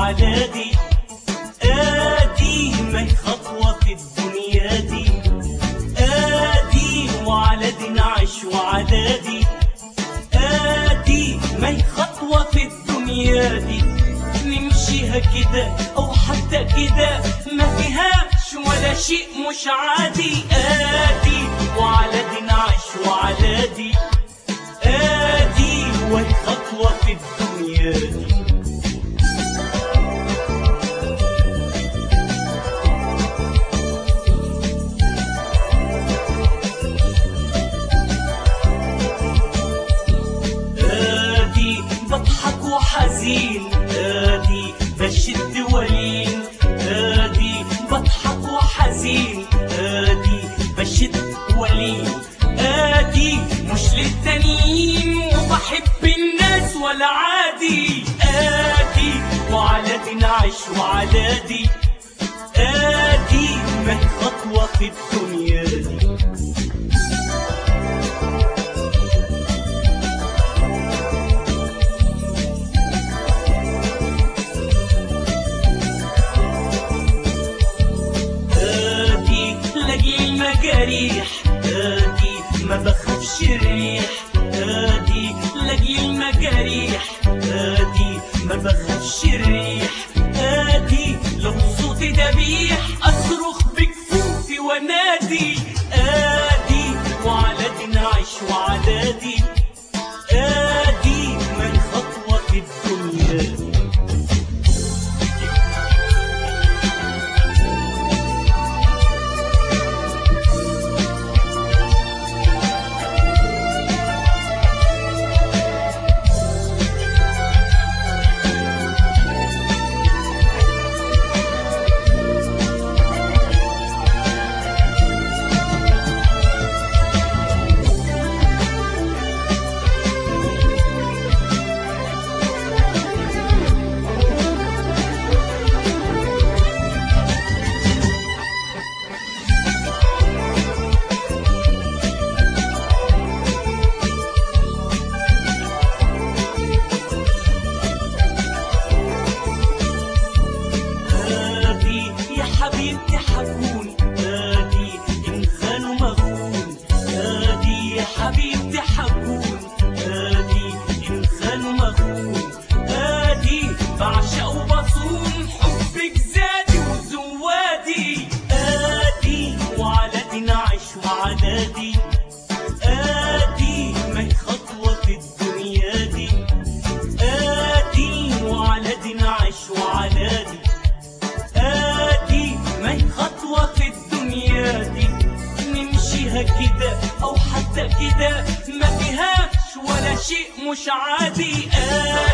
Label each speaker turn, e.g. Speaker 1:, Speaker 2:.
Speaker 1: وعلى دي ادي ما هي خطوة في الدنيا دي ادي وعلى دي نعيش وعلى دي ادي ما هي خطوة في الدنيا دي نمشيها كده او حتى كده ما فيهاش ولا شيء مش عادي ادي وعلى دي نعيش وعلى دي ادي وهي خطوة في الدنيا دي ادي بضحك وحزين ادي بشد ولين ادي بضحك وحزين ادي بشد ولين ادي مش للتانيين وبحب الناس ولا عادي ادي وعلى دي نعيش وعلى دي ادي ما هي خطوة في الدنيا دي ادي لاجل المجاريح ادي ما بخافش الريح ادي لاجل المجاريح ادي ما بخافش الريح ادي لو صوتي دبيح اصرخ بكفوفي وانادي ادي وعلى دي نعيش وعلى دي ادي من خطوة في الدنيا دي هادي يا حبيبتي حكون هادي إنسان مغفون هادي يا حبيبتي حكون هادي إنسان مغفون هادي بعشق وبصون حبك زادي وزوادي هادي وعلى دي نعيش وعلى دي هادي ما هي خطوة في الدنيا دي هادي وعلى دي نعيش وعلى دي ادي ما هي خطوة في الدنيا دي نمشيها كده او حتى كده ما فيهاش ولا شيء مش عادي ادي